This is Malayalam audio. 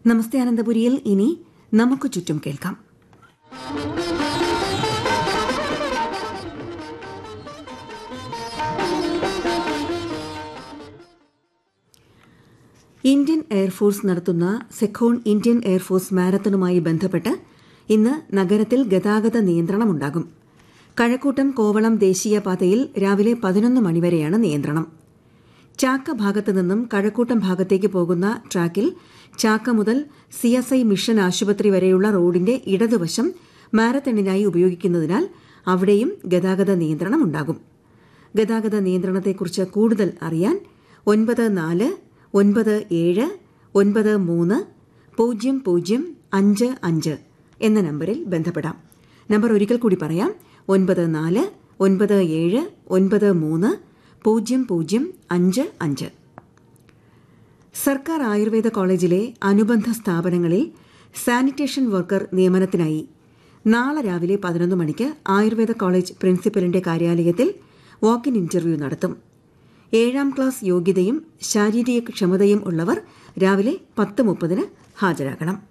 നമസ്തേ അനന്തപുരിയിൽ ഇനി നമുക്ക് ചുറ്റും കേൾക്കാം ഇന്ത്യൻ എയർഫോഴ്സ് നടത്തുന്ന സെഖോൺ ഇന്ത്യൻ എയർഫോഴ്സ് മാരത്തണുമായി ബന്ധപ്പെട്ട് ഇന്ന് നഗരത്തിൽ ഗതാഗത നിയന്ത്രണമുണ്ടാകും കഴക്കൂട്ടം കോവളം ദേശീയപാതയിൽ രാവിലെ പതിനൊന്ന് മണിവരെയാണ് നിയന്ത്രണം ചാക്ക ഭാഗത്തു നിന്നും കഴക്കൂട്ടം ഭാഗത്തേക്ക് പോകുന്ന ട്രാക്കിൽ ചാക്ക മുതൽ സി എസ് ഐ മിഷൻ ആശുപത്രി വരെയുള്ള റോഡിന്റെ ഇടതുവശം മാരത്തണിനായി ഉപയോഗിക്കുന്നതിനാൽ അവിടെയും ഗതാഗത നിയന്ത്രണം ഉണ്ടാകും ഗതാഗത നിയന്ത്രണത്തെക്കുറിച്ച് കൂടുതൽ അറിയാൻ ഒൻപത് നാല് ഒൻപത് ഏഴ് ഒൻപത് മൂന്ന് പൂജ്യം പൂജ്യം അഞ്ച് അഞ്ച് എന്ന നമ്പറിൽ ബന്ധപ്പെടാം നമ്പർ ഒരിക്കൽ കൂടി പറയാം ഒൻപത് നാല് ഒൻപത് ഏഴ് ഒൻപത് മൂന്ന് പൂജ്യം പൂജ്യം അഞ്ച് അഞ്ച് സർക്കാർ ആയുർവേദ കോളേജിലെ അനുബന്ധ സ്ഥാപനങ്ങളിൽ സാനിറ്റേഷൻ വർക്കർ നിയമനത്തിനായി നാളെ രാവിലെ പതിനൊന്ന് മണിക്ക് ആയുർവേദ കോളേജ് പ്രിൻസിപ്പലിന്റെ കാര്യാലയത്തിൽ വാക്ക് ഇൻ ഇന്റർവ്യൂ നടത്തും ഏഴാം ക്ലാസ് യോഗ്യതയും ശാരീരിക ക്ഷമതയും ഉള്ളവർ രാവിലെ പത്ത് മുപ്പതിന് ഹാജരാകണം